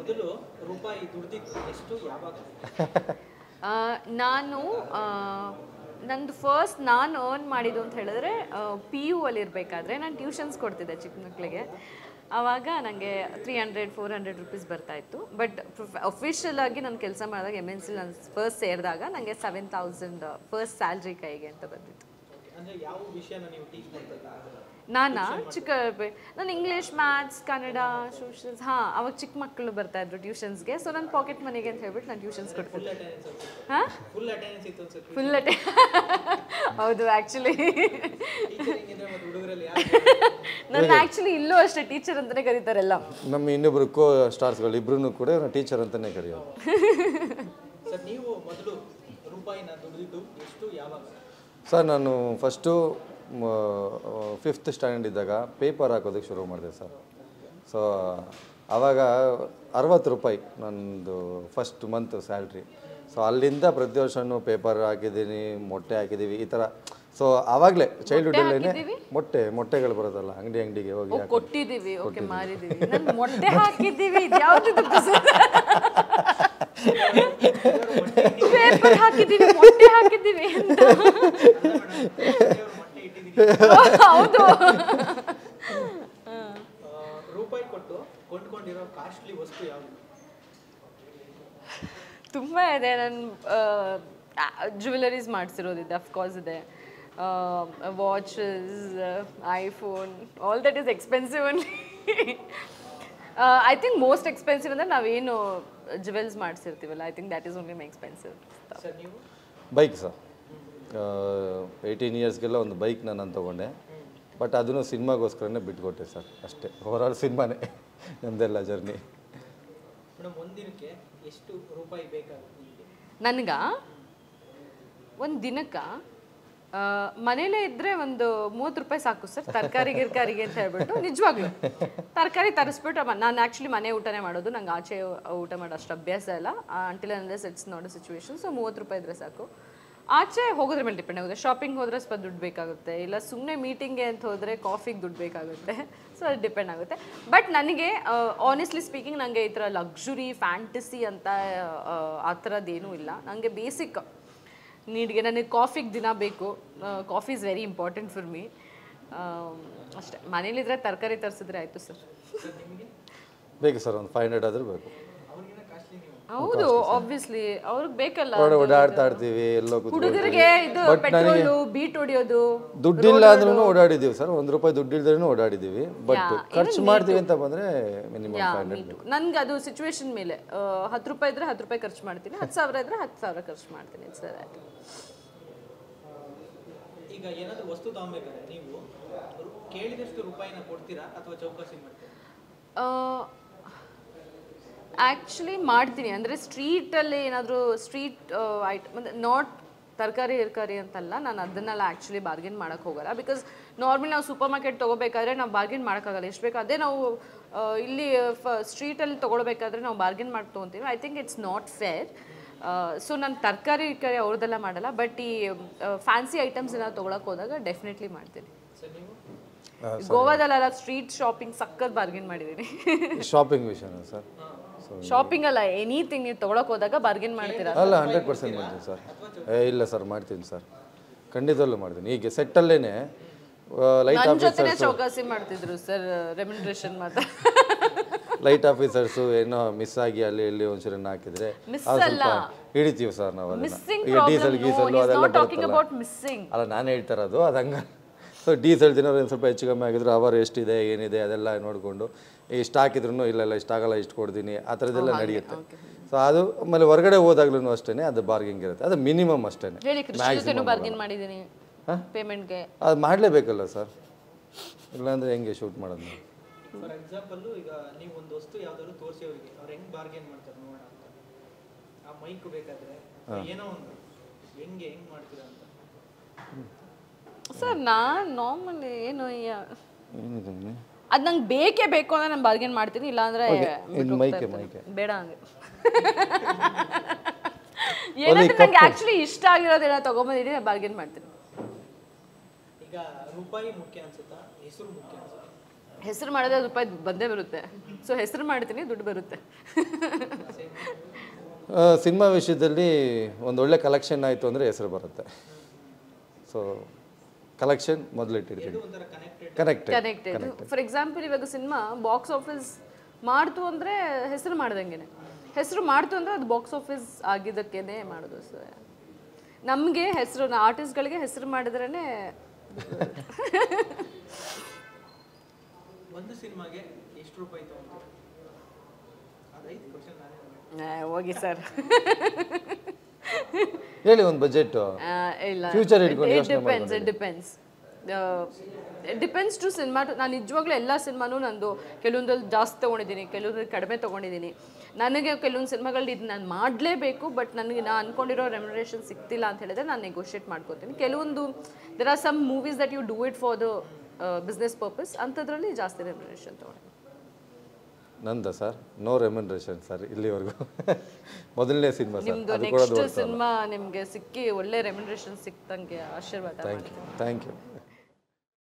ಮೊದಲು ರೂಪಾಯಿ ದುಡ್ದಿದ್ದು ಎಷ್ಟು ಯಾವಾಗ ಆ, ನಾನು ಆ, ನಂದು ಫಸ್ಟ್ ನಾನು ಅರ್ನ್ ಮಾಡಿದ್ದು ಅಂತ ಹೇಳಿದ್ರೆ ಪಿ ಯು ಅಲ್ಲಿ ಇರಬೇಕಾದ್ರೆ ನಾನು ಟ್ಯೂಷನ್ಸ್ ಕೊಡ್ತಿದ್ದೆ ಚಿಕ್ಕ ಮಕ್ಕಳಿಗೆ ಆವಾಗ ನನಗೆ three hundred four hundred rupees ಬರ್ತಾ ಇತ್ತು ಬಟ್ ಅಫಿಷಿಯಲ್ ಆಗಿ ನಾನು ಕೆಲಸ ಮಾಡಿದಾಗ ಎಮ್ ಎನ್ ಸಿ ನಾನು ಫಸ್ಟ್ ಸೇರಿದಾಗ ನನಗೆ ಸೆವೆನ್ ತೌಸಂಡ್ ಫಸ್ಟ್ ಸ್ಯಾಲ್ರಿ ಕೈಗೆ ಅಂತ ಬಂದಿತ್ತು ಅಂದ್ರೆ ಯಾವ ವಿಷಯನ ನೀವು ಟೀಚ್ ಮಾಡ್ತಾ ಇದ್ದೀರಾ ನಾನಾ ಚಿಕ್ಕ ನಾನು ಇಂಗ್ಲೀಷ್ ಮ್ಯಾಥ್ಸ್ ಕನ್ನಡ ಸೋಷಲ್ಸ್ ಹಾಂ ಅವಾಗ ಚಿಕ್ಕ ಮಕ್ಕಳು ಬರ್ತಾ ಇದ್ರು ಟ್ಯೂಷನ್ಸ್ಗೆ ಸೊ ನನ್ನ ಪಾಕೆಟ್ ಮನಿಗೆ ಅಂತ ಹೇಳ್ಬಿಟ್ಟು ನಾನು ಟ್ಯೂಷನ್ಸ್ ಕೊಡ್ತಿದ್ದೆ ಅಟೆಂಡೆನ್ಸ್ ಅನ್ಸುತ್ತೆ ಹಾಂ ಫುಲ್ ಅಟೆಂಡೆನ್ಸ್ ಇತ್ತು ಅನ್ಸುತ್ತೆ ಫುಲ್ ಅಟೆ ಹೌದು ಆ್ಯಕ್ಚುಲಿ ಟೀಚರಿಂಗ್ ಇದ್ರೆ ಮತ್ತೆ ಹುಡುಗರಲ್ಲಿ ಯಾರು ನನ್ನ ಆ್ಯಕ್ಚುಲಿ ಇಲ್ಲೂ ಅಷ್ಟೇ ಟೀಚರ್ ಅಂತಲೇ ಕರೀತಾರೆಲ್ಲ ನಮ್ಮ ಇನ್ನೊಬ್ಬರು ಕೋ ಸ್ಟಾರ್ಸ್ಗಳು ಇಬ್ಬರೂ ಕೂಡ ಟೀಚರ್ ಅಂತಲೇ ಕರೆಯೋದು ಸರ್ ನೀವು ಮೊದಲು ರೂಪಾಯಿನ ದುಡ್ದಿದ್ದು ಎಷ್ಟು ಯಾವಾಗ ಸರ್ ನಾನು ಫಸ್ಟು ಫಿಫ್ತ್ ಸ್ಟ್ಯಾಂಡರ್ಡ್ ಇದ್ದಾಗ ಪೇಪರ್ ಹಾಕೋದಕ್ಕೆ ಶುರು ಮಾಡಿದೆ ಸರ್ ಸೊ ಆವಾಗ ಅರವತ್ತು ರೂಪಾಯಿ ನಂದು ಫಸ್ಟ್ ಮಂತ್ ಸ್ಯಾಲ್ರಿ ಸೊ ಅಲ್ಲಿಂದ ಪ್ರತಿ ವರ್ಷವೂ ಪೇಪರ್ ಹಾಕಿದ್ದೀನಿ ಮೊಟ್ಟೆ ಹಾಕಿದ್ದೀವಿ ಈ ಥರ ಸೊ ಆವಾಗಲೇ ಚೈಲ್ಡ್ಹುಡ್ಡಲ್ಲೇ ಮೊಟ್ಟೆ ಮೊಟ್ಟೆಗಳು ಬರೋದಲ್ಲ ಅಂಗಡಿ ಅಂಗಡಿಗೆ ಹೋಗಿ ಹಾಕಿ ಕೊಟ್ಟಿದ್ದೀವಿ ಓಕೆ ಮಾರಿದ್ದೀವಿ ನಾನು ಮೊಟ್ಟೆ ಹಾಕಿದ್ದೀವಿ ಯಾವುದು ಪೇಪರ್ ಹಾಕಿದ್ದೀವಿ ಮೊಟ್ಟೆ ಹಾಕಿದ್ದೀವಿ ಅಂತ ಮೊಟ್ಟೆ ಇಟ್ಟಿದ್ದೀನಿ ಹೌದು ಆ, ರೂಪಾಯಿ ಕೊಟ್ಟು ಕೊಂಡ್ಕೊಂಡಿರೋ ಕಾಸ್ಟ್ಲಿ ವಸ್ತು ಯಾವುದು ತುಂಬ ಇದೆ ನಾನು ಜ್ಯುವೆಲರೀಸ್ ಮಾಡಿಸಿರೋದಿದೆ ಅಫ್ಕೋರ್ಸ್ ಇದೆ watches iPhone all that is expensive only I think most expensive ಅಂದರೆ ನಾವೇನು ಜ್ಯುವೆಲ್ಸ್ ಮಾಡಿಸಿರ್ತೀವಲ್ಲ I think that is only my expensive sir ನೀವು ಬೈಕ್ ಸರ್ ಏಯ್ಟೀನ್ ಇಯರ್ಸ್ಗೆಲ್ಲ ಒಂದು ಬೈಕ್ ನಾನು ತೊಗೊಂಡೆ ಬಟ್ ಅದನ್ನು ಸಿನಿಮಾಗೋಸ್ಕರನೇ ಬಿಟ್ಕೊಟ್ಟೆ ಸರ್ ಅಷ್ಟೇ ಓವರಾಲ್ ಸಿನಿಮಾನೇ ನಮ್ಮದೆಲ್ಲ ಜರ್ನಿ ಮೇಡಮ್ ಒಂದಿನಕ್ಕೆ ಎಷ್ಟು ರೂಪಾಯಿ ಬೇಕಾಗುತ್ತೆ ನಿಮಗೆ ನನಗ ಒಂದು ದಿನಕ್ಕೆ ಮನೇಲೇ ಇದ್ದರೆ ಒಂದು ಮೂವತ್ತು ರೂಪಾಯಿ ಸಾಕು ಸರ್ ತರಕಾರಿ ಗಿರ್ಕಾರಿಗೆ ಅಂತ ಹೇಳ್ಬಿಟ್ಟು ನಿಜವಾಗ್ಲೂ ತರಕಾರಿ ತರಿಸ್ಬಿಟ್ಟು ನಾನು ಆ್ಯಕ್ಚುಲಿ ಮನೆ ಊಟನೇ ಮಾಡೋದು ನಂಗೆ ಆಚೆ ಊಟ ಮಾಡೋ ಅಷ್ಟು ಅಭ್ಯಾಸ ಇಲ್ಲ ಅಂಟಿಲ್ ಅಂದರೆ it's not a situation so ಮೂವತ್ತು ರೂಪಾಯಿ ಇದ್ರೆ ಸಾಕು ಆಚೆ ಹೋಗೋದ್ರ ಮೇಲೆ ಡಿಪೆಂಡ್ ಆಗುತ್ತೆ ಶಾಪಿಂಗ್ ಹೋದ್ರೆ ಸ್ವಲ್ಪ ದುಡ್ಡು ಬೇಕಾಗುತ್ತೆ ಇಲ್ಲ ಸುಮ್ಮನೆ ಮೀಟಿಂಗ್ಗೆ ಅಂತ ಹೋದರೆ ಕಾಫಿಗೆ ದುಡ್ಡು ಬೇಕಾಗುತ್ತೆ ಸೊ ಅದು ಡಿಪೆಂಡ್ ಆಗುತ್ತೆ ಬಟ್ ನನಗೆ ಆನೆಸ್ಟ್ಲಿ ಸ್ಪೀಕಿಂಗ್ ನನಗೆ ಈ ಥರ ಲಕ್ಸುರಿ ಫ್ಯಾಂಟಸಿ ಅಂತ ಆ, ಆ ಥರದ್ದೇನೂ ಇಲ್ಲ ನನಗೆ ಬೇಸಿಕ್ ನೀಡ್ಗೆ ನನಗೆ ಕಾಫಿಗೆ ದಿನ ಬೇಕು coffee is very important for me ಅಷ್ಟೇ ಮನೇಲಿದ್ರೆ ತರಕಾರಿ ತರಿಸಿದ್ರೆ ಆಯಿತು ಸರ್ ಬೇಕು ಸರ್ ಒಂದು ಫೈವ್ ಹಂಡ್ರೆಡ್ ಆದರೂ ಬೇಕು ಅವ್ರಿಗಿಂತ ಕಾಸ್ಟ್ಲಿ ನೀವು ಹೌದು ಆಬ್ವಿಯಸ್ಲಿ ಅವ್ರಿಗೆ ಬೇಕಲ್ಲ ಹೊರಗಡೆ ಓಡಾಡ್ತಾ ಇರ್ತೀವಿ ಎಲ್ಲೋ ಕೂತ್ಕೊಂಡು ಹುಡುಗರಿಗೆ ಇದು ಪೆಟ್ರೋಲು ಬೀಟ್ ಹೊಡಿಯೋದು ದುಡ್ಡಿಲ್ಲ ಅಂದ್ರೂ ಓಡಾಡಿದ್ದೀವಿ ಸರ್ ಒಂದು ರೂಪಾಯಿ ದುಡ್ಡು ಇಲ್ದ್ರೂ ಓಡಾಡಿದ್ದೀವಿ ಬಟ್ ಖರ್ಚು ಮಾಡ್ತೀವಿ ಅಂತ ಬಂದರೆ ಮಿನಿಮಮ್ ಫೈವ್ ಹಂಡ್ರೆಡ್ ನನ್ಗೆ ಅದು ಸಿಚುವೇಶನ್ ಮೇಲೆ ಆ, ಹತ್ತು ರೂಪಾಯಿ ಇದ್ರೆ ಹತ್ತು ರೂಪಾಯಿ ಖರ್ಚು ಮಾಡ್ತೀನಿ ಹತ್ತು ಸಾವಿರ ಇದ್ರೆ ಹತ್ತು ಸಾವಿರ ಖರ್ಚು ಮಾಡ್ತೀನಿ ಇಟ್ಸ್ ದಟ್ ಈಗ ಏನಾದರೂ ವಸ್ತು ತಗೊಬೇಕಾದ್ರೆ ನೀವು ರು- ಕೇಳಿದಷ್ಟು ರೂಪಾಯಿನ ಕೊಡ್ತೀರಾ ಅಥವಾ ಚೌಕಾಸಿ ಮಾಡ್ತೀರಾ ಆ್ಯಕ್ಚುಲಿ ಮಾಡ್ತೀನಿ ಅಂದರೆ ಸ್ಟ್ರೀಟಲ್ಲಿ ಏನಾದರೂ ಸ್ಟ್ರೀಟ್ ಐಟಮ್ ಅಂದರೆ ನಾಟ್ ತರಕಾರಿ ಇರ್ಕಾರಿ ಅಂತಲ್ಲ ನಾನು ಅದನ್ನೆಲ್ಲ ಆ್ಯಕ್ಚುಲಿ ಬಾರ್ಗೇನ್ ಮಾಡೋಕ್ಕೆ ಹೋಗಲ್ಲ ಬಿಕಾಸ್ ನಾರ್ಮಲಿ ನಾವು ಸೂಪರ್ ಮಾರ್ಕೆಟ್ ತೊಗೋಬೇಕಾದ್ರೆ ನಾವು ಬಾರ್ಗೇನ್ ಮಾಡೋಕ್ಕಾಗಲ್ಲ ಎಷ್ಟು ಬೇಕು ಅದೇ ನಾವು ಆ, ಇಲ್ಲಿ ಫ ಸ್ಟ್ರೀಟಲ್ಲಿ ತೊಗೊಳ್ಬೇಕಾದ್ರೆ ನಾವು ಬಾರ್ಗೇನ್ ಮಾಡಿ ತೊಗೊತೀವಿ I think it's not fair so ನಾನು ತರಕಾರಿ ಇರ್ಕಾರಿ ಅವ್ರದ್ದೆಲ್ಲ ಮಾಡಲ್ಲ ಬಟ್ ಈ ಫ್ಯಾನ್ಸಿ ಐಟಮ್ಸ್ ಏನಾದ್ರು ತೊಗೊಳಕ್ಕೆ ಹೋದಾಗ ಡೆಫಿನೆಟ್ಲಿ ಮಾಡ್ತೀನಿ ಸರ್ ನೀವು ಗೋವಾದಲ್ಲೆಲ್ಲ ಸ್ಟ್ರೀಟ್ ಶಾಪಿಂಗ್ ಸಖತ್ ಬಾರ್ಗೇನ್ ಮಾಡಿದ್ದೀನಿ ಶಾಪಿಂಗ್ ವಿಷಯನ ಸರ್ ಶಾಪಿಂಗ್ ಅಲ್ಲ ಎನಿಥಿಂಗ್ ನೀವು ತೊಗೊಳಕ್ ಹೋದಾಗ ಬಾರ್ಗೇನ್ ಮಾಡ್ತೀರಾ ಅಲ್ಲ ಹಂಡ್ರೆಡ್ ಪರ್ಸೆಂಟ್ ಮಾಡ್ತೀನಿ ಸರ್ ಏ ಇಲ್ಲ ಸರ್ ಮಾಡ್ತೀನಿ ಸರ್ ಖಂಡಿತವಲ್ಲೂ ಮಾಡ್ತೀನಿ ಈಗ ಸೆಟ್ಟಲ್ಲೇ ಲೈಟ್ ನನ್ನ ಜೊತೆನೆ ಚೌಕಾಸಿ ಮಾಡ್ತಿದ್ರು ಸರ್ ರೆಮ್ಯುನರೇಷನ್ ಮಾತ್ರ ಲೈಟ್ ಆಫೀಸರ್ಸು ಏನೋ ಮಿಸ್ ಆಗಿ ಅಲ್ಲಿ ಇಲ್ಲಿ ಒಂಚೂರನ್ನ ಹಾಕಿದ್ರೆ Miss ಅದು ಅಲ್ಲ. ಸ್ವಲ್ಪ ಹಿಡಿತೀವಿ ಸರ್ ನಾವು ಅದನ್ನ ಮಿಸ್ಸಿಂಗ್ ಈಗ ಡೀಸೆಲ್ ಗೀಸೆಲ್ ಅದೆಲ್ಲ ಟಾಕಿಂಗ್ ಬರುತ್ತಲ್ಲ ಅಬೌಟ್ ಮಿಸ್ಸಿಂಗ್ ಅಲ್ಲ ನಾನು ಹೇಳ್ತಾ ಇರೋದು ಅದು ಹಂಗೆ ಸೊ ಡೀಸೆಲ್ ದಿನ ಒಂದು ಸ್ವಲ್ಪ ಹೆಚ್ಚು ಕಮ್ಮಿ ಆಗಿದ್ರು ಅವರ್ ಎಷ್ಟಿದೆ ಏನಿದೆ ಅದೆಲ್ಲ ನೋಡಿಕೊಂಡು ಇಷ್ಟು ಹಾಕಿದ್ರು ಇಲ್ಲ ಇಲ್ಲ ಇಷ್ಟು ಆಗಲ್ಲ ಇಷ್ಟು ಕೊಡ್ತೀನಿ ಆ ಥರದ್ದೆಲ್ಲ ನಡೆಯುತ್ತೆ ಸೊ ಅದು ಆಮೇಲೆ ಹೊರಗಡೆ ಹೋದಾಗ್ಲೂ ಅಷ್ಟೇ ಅದು ಬಾರ್ಗಿಂಗ್ ಇರುತ್ತೆ ಅದು ಮಿನಿಮಮ್ ಅಷ್ಟೇ ಹೇಳಿ ಕೃಷಿ ಜೊತೆನೂ ಬಾರ್ಗೇನ್ ಮಾಡಿದ್ದೀನಿ ಪೇಮೆಂಟ್ಗೆ ಅದು ಮಾಡಲೇಬೇಕಲ್ಲ ಸರ್ ಇಲ್ಲಾಂದರೆ ಹೆಂಗೆ ಶೂಟ್ ಮಾಡೋದು ನಾವು? ಫಾರ್ ಎಕ್ಸಾಂಪಲ್ಲು ಈಗ ನೀವು ಒಂದು ವಸ್ತು ಯಾವ್ದಾದ್ರು ತೋರಿಸಿ ಅವರಿಗೆ ಅವ್ರು ಹೆಂಗ್ ಬಾರ್ಗೇನ್ ಮಾಡ್ತಾರೆ ನೋಡೋಣ ಅಂತ ಆ ಮೈಕ್ ಬೇಕಾದ್ರೆ ಏನೋ ಒಂದು ಹೆಂಗೆ ಹೆಂಗ್ ಮಾಡ್ತೀರಾ ಅಂತ ಸರ್ ನಾನು ನಾರ್ಮಲಿ ಏನು ಏನಿದೆ ಇಲ್ಲಿ? ಅದು ನಂಗೆ ಬೇಕೇ ಬೇಕು ಅಂದ್ರೆ ನಾನು ಬಾರ್ಗೇನ್ ಮಾಡ್ತೀನಿ ಇಲ್ಲಾಂದ್ರೆ ಇನ್ನು ಮೈಕೆ ಮೈಕೆ ಬೇಡ ಹಂಗೆ ಏನಂದ್ರೆ ನಂಗೆ ಆಕ್ಚುಲಿ ಇಷ್ಟ ಆಗಿರೋದೇನೋ ತಗೊಂಬಂದಿದ್ದೀನಿ ಬಾರ್ಗೇನ್ ಮಾಡ್ತೀನಿ ಈಗ ರೂಪಾಯಿ ಮುಖ್ಯ ಅನ್ಸುತ್ತಾ ಹೆಸರು ಮುಖ್ಯ ಅನ್ಸುತ್ತಾ ಹೆಸರು ಮಾಡಿದ್ರೆ ಅದು ರೂಪಾಯಿ ಬಂದೇ ಬರುತ್ತೆ ಸೊ ಹೆಸರು ಮಾಡ್ತೀನಿ ದುಡ್ಡು ಬರುತ್ತೆ ಸಿನಿಮಾ ವಿಷಯದಲ್ಲಿ ಒಂದು ಒಳ್ಳೆ ಕಲೆಕ್ಷನ್ ಆಯಿತು ಅಂದರೆ ಹೆಸರು ಬರುತ್ತೆ ಸೊ ಕಲೆಕ್ಷನ್ ಮೊದಲು ಇಟ್ಟಿರ್ತೀನಿ ಒಂಥರ connected connect connected for example ಇವಾಗ ಸಿನಿಮಾ ಬಾಕ್ಸ್ ಆಫೀಸ್ ಮಾಡ್ತು ಅಂದರೆ ಹೆಸರು ಮಾಡ್ದಂಗೆನೆ ಹೆಸರು ಮಾಡ್ತು ಅಂದರೆ ಅದು ಬಾಕ್ಸ್ ಆಫೀಸ್ ಆಗಿದ್ದಕ್ಕೇನೆ ಮಾಡೋದು ಸೊ ನಮಗೆ ಹೆಸರು ಆರ್ಟಿಸ್ಟ್ಗಳಿಗೆ ಹೆಸರು ಮಾಡಿದ್ರೇ ಒಂದು ಸಿನಿಮಾಗೆ ಎಷ್ಟು ರೂಪಾಯಿ ತಗೊಂತೀರ ಅದೈದು ಕ್ವಶನ್ ನಾನೇ ಹೋಗಿ ಸರ್ ಹೇಳಿ ಒಂದು ಬಜೆಟ್ಟು ಇಲ್ಲ Future ಇಟ್ಕೊಂಡು ಇಟ್ ಯೋಚ್ನೆ depends it depends depends to cinema ನಾನು ನಿಜವಾಗ್ಲೂ ಎಲ್ಲ ಸಿನಿಮಾನೂ ನಂದು ಕೆಲವೊಂದಲ್ಲಿ ಜಾಸ್ತಿ ತೊಗೊಂಡಿದ್ದೀನಿ ಕೆಲವೊಂದ್ರಲ್ಲಿ ಕಡಿಮೆ ತೊಗೊಂಡಿದ್ದೀನಿ ನನಗೆ ಕೆಲವೊಂದು ಸಿನಿಮಾಗಳಲ್ಲಿ ಇದು ನಾನು ಮಾಡಲೇಬೇಕು ಬಟ್ ನನಗೆ ನಾನು ಅನ್ಕೊಂಡಿರೋ ರೆಮ್ಯುನರೇಷನ್ ಸಿಗ್ತಿಲ್ಲ ಅಂತ ಹೇಳಿದ್ರೆ ನಾನು ನೆಗೋಷಿಯೇಟ್ ಮಾಡ್ಕೋತೀನಿ ಕೆಲವೊಂದು there are some movies that you do it for the business purpose ಅಂಥದ್ರಲ್ಲಿ ಜಾಸ್ತಿ ರೆಮ್ಯುನರೇಷನ್ ತೊಗೊಂಡಿದ್ದೀನಿ ನಂದ ಸರ್ ನೋ ರೆಮ್ಯುನರೇಷನ್ ಸರ್ ಇಲ್ಲಿವರೆಗೂ ಮೊದಲನೇ ಸಿನಿಮಾ ಸರ್ ನಿಮ್ದು ಅದು ಕೂಡ ನೆಕ್ಸ್ಟ್ ಸಿನಿಮಾ ನಿಮಗೆ ಸಿಕ್ಕಿ ಒಳ್ಳೆ ರೆಮ್ಯುನರೇಷನ್ ಸಿಕ್ತಂಗೆ ಆಶೀರ್ವಾದ ಥ್ಯಾಂಕ್ ಯು ಥ್ಯಾಂಕ್ ಯು